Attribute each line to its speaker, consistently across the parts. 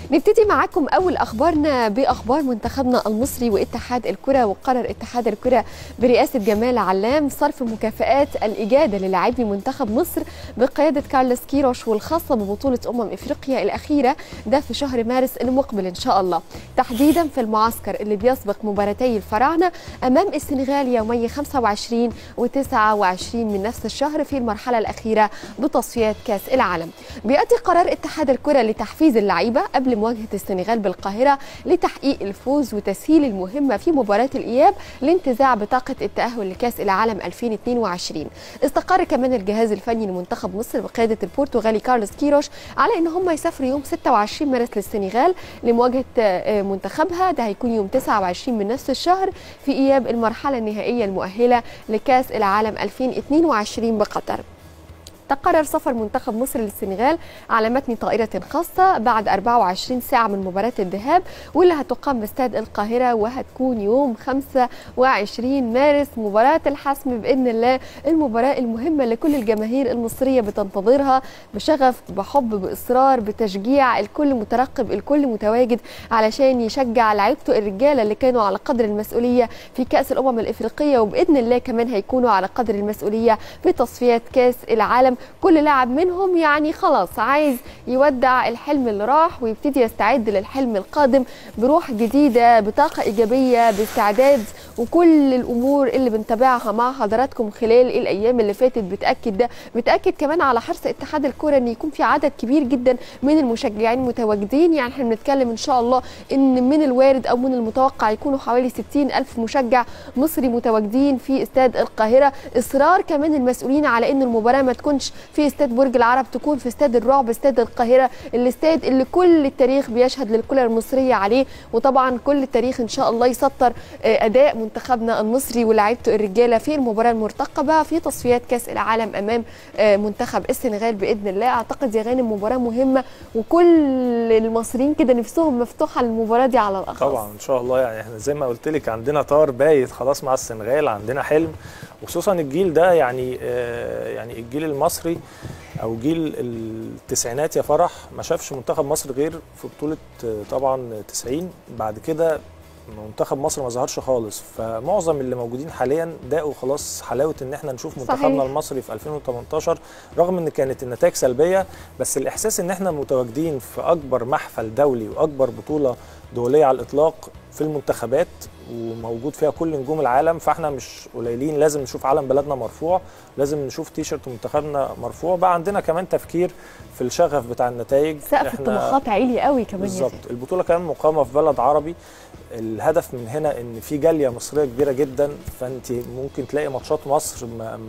Speaker 1: نبتدي معاكم اول اخبارنا باخبار منتخبنا المصري واتحاد الكره وقرر اتحاد الكره برئاسه جمال علام صرف مكافآت الاجاده للاعبي منتخب مصر بقياده كارلوس كيروش والخاصه ببطوله امم افريقيا الاخيره ده في شهر مارس المقبل ان شاء الله تحديدا في المعسكر اللي بيسبق مباراتي الفراعنه امام السنغال يومي 25 و29 من نفس الشهر في المرحله الاخيره بتصفيات كاس العالم بياتي قرار اتحاد الكره لتحفيز اللعيبه قبل مواجهه السنغال بالقاهره لتحقيق الفوز وتسهيل المهمه في مباراه الاياب لانتزاع بطاقه التاهل لكاس العالم 2022 استقر كمان الجهاز الفني لمنتخب مصر بقياده البرتغالي كارلوس كيروش على ان هم يسافروا يوم 26 مارس للسنغال لمواجهه منتخبها ده هيكون يوم 29 من نفس الشهر في اياب المرحله النهائيه المؤهله لكاس العالم 2022 بقطر تقرر سفر منتخب مصر للسنغال على متن طائرة خاصة بعد 24 ساعة من مباراة الذهاب واللي هتقام باستاد القاهرة وهتكون يوم 25 مارس مباراة الحسم بإذن الله المباراة المهمة لكل الجماهير المصرية بتنتظرها بشغف بحب بإصرار بتشجيع الكل مترقب الكل متواجد علشان يشجع لعيبته الرجالة اللي كانوا على قدر المسؤولية في كأس الأمم الإفريقية وبإذن الله كمان هيكونوا على قدر المسؤولية في تصفيات كأس العالم كل لاعب منهم يعني خلاص عايز يودع الحلم اللي راح ويبتدي يستعد للحلم القادم بروح جديده بطاقه ايجابيه باستعداد وكل الامور اللي بنتابعها مع حضراتكم خلال الايام اللي فاتت بتاكد ده بتاكد كمان على حرص اتحاد الكره ان يكون في عدد كبير جدا من المشجعين متواجدين يعني احنا بنتكلم ان شاء الله ان من الوارد او من المتوقع يكونوا حوالي 60 الف مشجع مصري متواجدين في استاد القاهره اصرار كمان المسؤولين على ان المباراه ما تكونش في استاد برج العرب تكون في استاد الرعب استاد القاهره الاستاد اللي كل التاريخ بيشهد للكره المصريه عليه وطبعا كل التاريخ ان شاء الله يسطر اداء منتخبنا المصري ولاعيبته الرجاله في المباراه المرتقبه في تصفيات كاس العالم امام منتخب السنغال باذن الله اعتقد يا غانم مباراه مهمه وكل المصريين كده نفسهم مفتوحه للمباراه دي على الاخص
Speaker 2: طبعا ان شاء الله يعني احنا زي ما قلت لك عندنا طار بايت خلاص مع السنغال عندنا حلم وخصوصا الجيل ده يعني آه يعني الجيل المصري او جيل التسعينات يا فرح ما شافش منتخب مصر غير في بطوله طبعا 90 بعد كده منتخب مصر ما ظهرش خالص فمعظم اللي موجودين حاليا داقوا خلاص حلاوه ان احنا نشوف منتخبنا المصري في 2018 رغم ان كانت النتائج سلبيه بس الاحساس ان احنا متواجدين في اكبر محفل دولي واكبر بطوله دوليه على الاطلاق في المنتخبات وموجود فيها كل نجوم العالم فاحنا مش قليلين لازم نشوف علم بلدنا مرفوع لازم نشوف تيشرت منتخبنا مرفوع بقى عندنا كمان تفكير في الشغف بتاع النتائج
Speaker 1: سقف الطموحات عالي قوي كمان
Speaker 2: بالظبط البطوله كمان مقامه في بلد عربي الهدف من هنا ان في جاليه مصريه كبيره جدا فانت ممكن تلاقي ماتشات مصر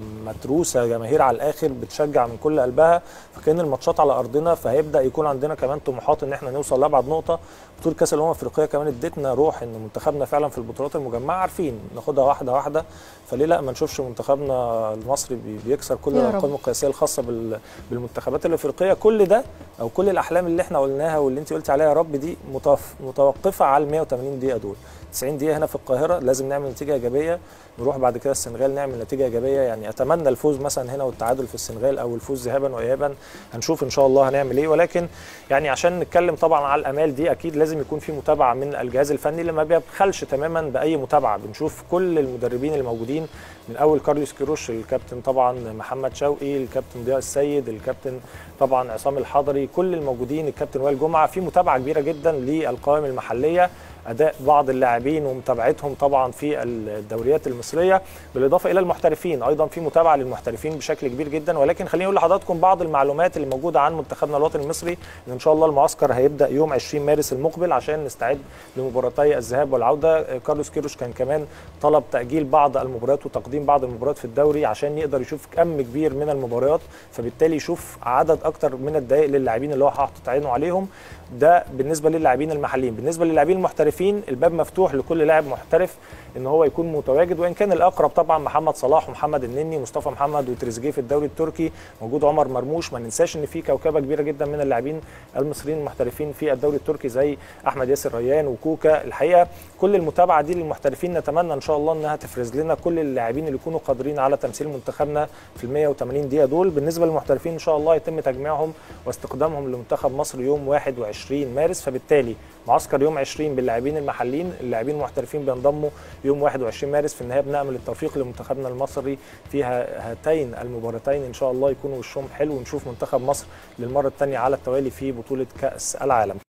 Speaker 2: متروسه جماهير على الاخر بتشجع من كل قلبها فكان الماتشات على ارضنا فهيبدا يكون عندنا كمان طموحات ان احنا نوصل لابعد نقطه بطوله كاس الامم الافريقيه كمان ادتنا روح ان منتخبنا فعلا في البطولات المجمعه عارفين ناخدها واحده واحده فليه لا ما نشوفش منتخبنا المصري بيكسر كل الارقام القياسيه الخاصه بالمنتخبات الافريقيه كل ده او كل الاحلام اللي احنا قلناها واللي انت قلتي عليها يا رب دي متوقفه على ال 180 دقيقه دول 90 دقيقه هنا في القاهره لازم نعمل نتيجه ايجابيه نروح بعد كده السنغال نعمل نتيجه ايجابيه يعني اتمنى الفوز مثلا هنا والتعادل في السنغال او الفوز ذهابا وايابا هنشوف ان شاء الله هنعمل ايه ولكن يعني عشان نتكلم طبعا على الامال دي اكيد لازم يكون في متابعه من الجهاز الفني اللي ما بيبخلش تماما باي متابعه بنشوف كل المدربين الموجودين من اول كارلوس كيروش الكابتن طبعا محمد شوقي الكابتن ضياء السيد الكابتن طبعا عصام الحضري كل الموجودين الكابتن وائل جمعه في متابعه كبيره جدا للقوائم المحليه اداء بعض اللاعبين ومتابعتهم طبعا في الدوريات المصريه بالاضافه الى المحترفين ايضا في متابعه للمحترفين بشكل كبير جدا ولكن خليني اقول لحضراتكم بعض المعلومات اللي موجوده عن منتخبنا الوطني المصري ان ان شاء الله المعسكر هيبدا يوم 20 مارس المقبل عشان نستعد لمباراتي الذهاب والعوده كارلوس كيروش كان كمان طلب تاجيل بعض المباريات وتقديم بعض المباريات في الدوري عشان يقدر يشوف كم كبير من المباريات فبالتالي يشوف عدد اكتر من الدقائق للاعبين اللي هو حاطط عينه عليهم ده بالنسبه للاعبين المحليين بالنسبه للاعبين المحترفين المحترفين الباب مفتوح لكل لاعب محترف ان هو يكون متواجد وان كان الاقرب طبعا محمد صلاح ومحمد النني ومصطفى محمد وتريزيجيه في الدوري التركي موجود عمر مرموش ما ننساش ان في كوكبه كبيره جدا من اللاعبين المصريين المحترفين في الدوري التركي زي احمد ياسر ريان وكوكا الحقيقه كل المتابعه دي للمحترفين نتمنى ان شاء الله انها تفرز لنا كل اللاعبين اللي يكونوا قادرين على تمثيل منتخبنا في ال 180 دقيقه دول بالنسبه للمحترفين ان شاء الله يتم تجميعهم واستخدامهم لمنتخب مصر يوم 21 مارس فبالتالي معسكر يوم 20 باللاعبين المحليين اللاعبين المحترفين بينضموا يوم 21 مارس في النهايه بنامل التوفيق لمنتخبنا المصري في هاتين المباراتين ان شاء الله يكونوا وشهم حلو ونشوف منتخب مصر للمره الثانيه على التوالي في بطوله كاس العالم